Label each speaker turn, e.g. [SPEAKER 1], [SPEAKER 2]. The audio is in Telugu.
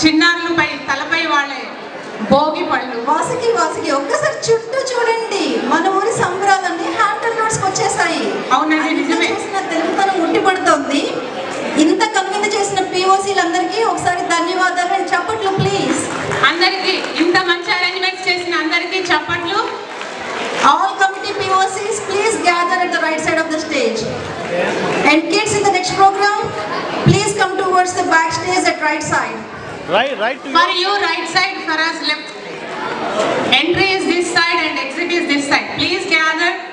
[SPEAKER 1] చిన్నారులపై తలపై వాళ్ళే భోగి పళ్ళు
[SPEAKER 2] వాసుకి వాసుకి ఒక్కసారి చుట్టూ చూడండి మన ఊరి సంబరాలన్నీ హ్యాంటల్ రోడ్స్ వచ్చేసాయి
[SPEAKER 1] అవునండి,
[SPEAKER 2] అంతా
[SPEAKER 1] నిజమే.
[SPEAKER 2] చూసిన తెలుగుతనం ఉట్టిపడుతోంది ఇంత కనువిందు చేసిన పిఓసీలందరికీ ఒకసారి ధన్యవాదాలు అండ్ చప్పట్లు ప్లీజ్
[SPEAKER 1] అందరికీ ఇంత మంచి అరేంజ్మెంట్స్ చేసిన అందరికీ చప్పట్లు
[SPEAKER 2] all committee POCs please gather at the right side of the stage and kids in the next program please come towards the backstage at right side
[SPEAKER 3] Right, right to
[SPEAKER 1] for you right side for us left entry is this side and exit is this side please gather